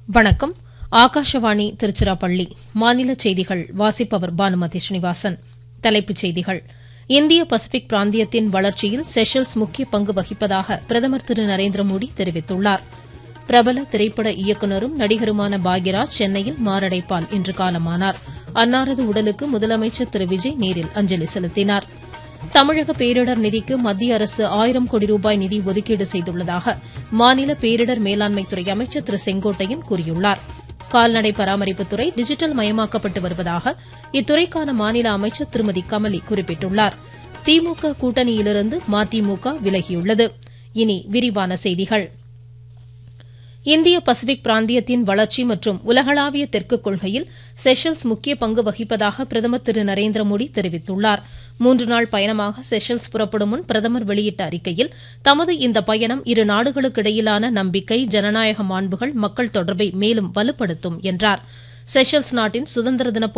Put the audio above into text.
வணக்கம் ஆகாஷவாணி திருச்சிராப்பள்ளி மாநில செய்திகள் வாசிப்பவர் பானுமதி ஸ்ரீனிவாசன் தலைப்புச் செய்திகள் இந்திய பசிபிக் பிராந்தியத்தின் வளர்ச்சியில் செஷல்ஸ் முக்கிய பங்கு வகிப்பதாக பிரதமர் திரு நரேந்திர மோடி தெரிவித்துள்ளார் பிரபல திரைப்பட இயக்குநரும் நடிகருமான பாக்யராஜ் சென்னையில் மாரடைப்பால் இன்று காலமானார் அன்னாரது உடலுக்கு முதலமைச்சர் திரு விஜய் நேரில் அஞ்சலி செலுத்தினார் தமிழக பேரிடர் நிதிக்கு மத்திய அரசு ஆயிரம் கோடி ரூபாய் நிதி ஒதுக்கீடு செய்துள்ளதாக மாநில பேரிடர் மேலாண்மைத்துறை அமைச்சர் திரு செங்கோட்டையன் கூறியுள்ளார் கால்நடை பராமரிப்புத்துறை டிஜிட்டல் மயமாக்கப்பட்டு வருவதாக இத்துறைக்கான மாநில அமைச்சர் திருமதி கமலி குறிப்பிட்டுள்ளார் திமுக கூட்டணியிலிருந்து மதிமுக விலகியுள்ளது இனி விரிவான செய்திகள் இந்திய பசிபிக் பிராந்தியத்தின் வளர்ச்சி மற்றும் உலகளாவிய தெற்கு கொள்கையில் செஷல்ஸ் முக்கிய பங்கு வகிப்பதாக பிரதமர் திரு நரேந்திர மோடி தெரிவித்துள்ளார் மூன்று நாள் பயணமாக செஷல்ஸ் புறப்படும் முன் பிரதமர் வெளியிட்ட அறிக்கையில் தமது இந்த பயணம் இரு நாடுகளுக்கிடையிலான நம்பிக்கை ஜனநாயக மாண்புகள் மக்கள் தொடர்பை மேலும் வலுப்படுத்தும் என்றார் செஷல்ஸ் நாட்டின் சுதந்திர தின